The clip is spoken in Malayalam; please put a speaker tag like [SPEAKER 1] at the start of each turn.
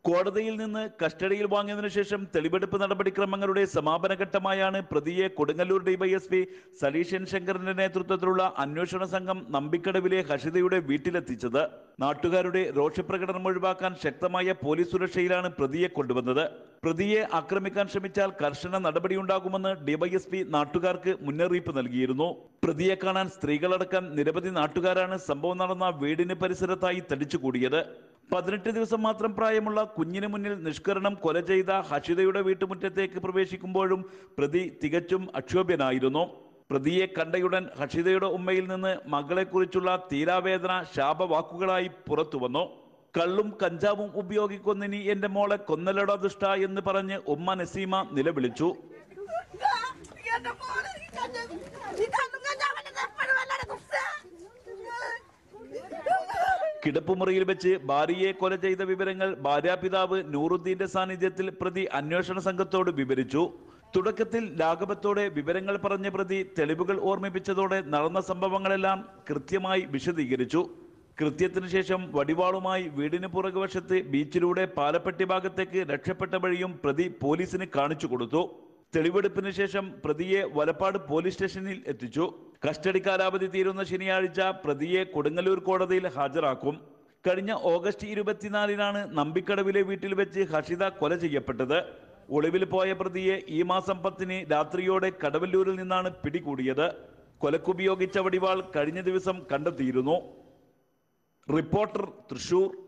[SPEAKER 1] കോടതിയിൽ നിന്ന് കസ്റ്റഡിയിൽ വാങ്ങിയതിനു ശേഷം തെളിവെടുപ്പ് നടപടിക്രമങ്ങളുടെ സമാപന ഘട്ടമായാണ് പ്രതിയെ കൊടുങ്ങല്ലൂർ ഡിവൈഎസ്പി സലീഷൻ ശങ്കറിന്റെ നേതൃത്വത്തിലുള്ള അന്വേഷണ സംഘം നമ്പിക്കടവിലെ ഹഷിതയുടെ വീട്ടിലെത്തിച്ചത് നാട്ടുകാരുടെ രോഷപ്രകടനം ഒഴിവാക്കാൻ ശക്തമായ പോലീസ് സുരക്ഷയിലാണ് പ്രതിയെ കൊണ്ടുവന്നത് പ്രതിയെ ആക്രമിക്കാൻ ശ്രമിച്ചാൽ കർശന നടപടിയുണ്ടാകുമെന്ന് ഡിവൈഎസ്പി നാട്ടുകാർക്ക് മുന്നറിയിപ്പ് നൽകിയിരുന്നു പ്രതിയെ കാണാൻ സ്ത്രീകളടക്കം നിരവധി നാട്ടുകാരാണ് സംഭവം നടന്ന വീടിന് പരിസരത്തായി തടിച്ചുകൂടിയത് പതിനെട്ട് ദിവസം മാത്രം പ്രായമുള്ള കുഞ്ഞിന് മുന്നിൽ നിഷ്കരണം കൊല ചെയ്ത ഹഷിതയുടെ വീട്ടുമുറ്റത്തേക്ക് പ്രവേശിക്കുമ്പോഴും പ്രതി തികച്ചും അക്ഷോഭ്യനായിരുന്നു പ്രതിയെ കണ്ടയുടൻ ഹഷിതയുടെ ഉമ്മയിൽ നിന്ന് മകളെക്കുറിച്ചുള്ള തീരാവേദന ശാപവാക്കുകളായി പുറത്തു വന്നു കള്ളും കഞ്ചാവും ഉപയോഗിക്കൊന്നിനി എന്റെ മോളെ കൊന്നലട ദുഷ്ട എന്ന് പറഞ്ഞ് ഉമ്മ നസീമ നിലവിളിച്ചു
[SPEAKER 2] എന്റെ മോളെ ഈ കഞ്ഞ- ഈ കണ്ണും കഞ്ഞാവന്റെ എപ്പോഴും വല്ലാതെ കുസ്സ.
[SPEAKER 1] കിടപ്പുമുറിയിൽ വെച്ച് ഭാര്യയെ കൊല ചെയ്ത വിവരങ്ങൾ ഭാര്യാപിതാവ് നൂറുദ്ദീന്റെ സാന്നിധ്യത്തിൽ പ്രതി അന്വേഷണ സംഘത്തോട് വിവരിച്ചു തുടക്കത്തിൽ ലാഘവത്തോടെ വിവരങ്ങൾ പറഞ്ഞ പ്രതി തെളിവുകൾ ഓർമ്മിപ്പിച്ചതോടെ നടന്ന സംഭവങ്ങളെല്ലാം കൃത്യമായി വിശദീകരിച്ചു കൃത്യത്തിനു ശേഷം വടിവാളുമായി വീടിന് പുറകുവശത്ത് ബീച്ചിലൂടെ പാലപ്പെട്ടി ഭാഗത്തേക്ക് രക്ഷപ്പെട്ട വഴിയും പ്രതി പോലീസിന് കാണിച്ചു കൊടുത്തു തെളിവെടുപ്പിന് ശേഷം പ്രതിയെ വലപ്പാട് പോലീസ് സ്റ്റേഷനിൽ എത്തിച്ചു കസ്റ്റഡി കാലാവധി തീരുന്ന ശനിയാഴ്ച പ്രതിയെ കൊടുങ്ങല്ലൂർ കോടതിയിൽ ഹാജരാക്കും കഴിഞ്ഞ ഓഗസ്റ്റ് ഇരുപത്തിനാലിനാണ് നമ്പിക്കടവിലെ വീട്ടിൽ വെച്ച് ഹഷിത കൊല ചെയ്യപ്പെട്ടത് ഒളിവിൽ പോയ പ്രതിയെ ഈ മാസം പത്തിന് രാത്രിയോടെ കടവല്ലൂരിൽ നിന്നാണ് പിടികൂടിയത് കൊലക്കുപയോഗിച്ച വടിവാൾ കഴിഞ്ഞ ദിവസം കണ്ടെത്തിയിരുന്നു റിപ്പോർട്ടർ തൃശൂർ